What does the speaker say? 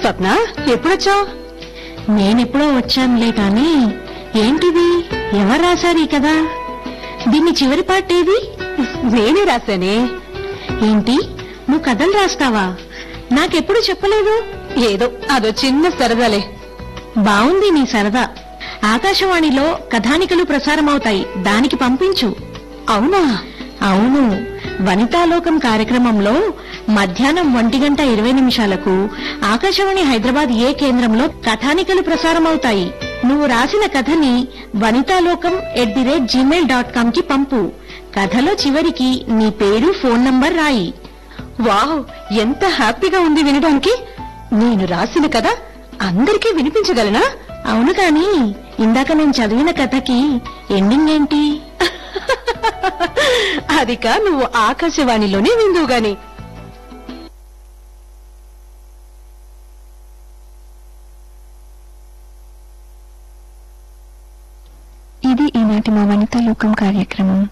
స్వప్న ఎప్పుడొచ్చావు నేనెప్పుడో వచ్చానులే కాని ఏంటిది ఎవరు రాశారు ఈ కదా దీన్ని చివరి పార్ట్ ఏది నేనే రాశానే ఏంటి నువ్వు కథలు రాస్తావా నాకెప్పుడు చెప్పలేదు ఏదో అదో చిన్న సరదాలే బావుంది నీ సరదా ఆకాశవాణిలో కథానికలు ప్రసారమవుతాయి దానికి పంపించు అవునా అవును వనితాలోకం కార్యక్రమంలో మధ్యాహ్నం ఒంటి గంట ఇరవై నిమిషాలకు ఆకాశవాణి హైదరాబాద్ ఏ కేంద్రంలో కథానికలు ప్రసారమవుతాయి నువ్వు రాసిన కథని Vanitalokam at the rate Gmail dot com కి పంపు కథలో చివరికి నీ పేరు ఫోన్ నంబర్ రాయి వావ్ ఎంత హ్యాపీగా ఉంది వినడానికి నేను రాసిన కదా అందరికీ వినిపించగలనా అవును కాని ఇందాక నేను చదివిన కథకి ఎండింగ్ ఏంటి అదిక నువ్వు ఆకాశవాణిలోనే విందువు గాని ఇది ఈనాటి మా వనితా లోకం కార్యక్రమం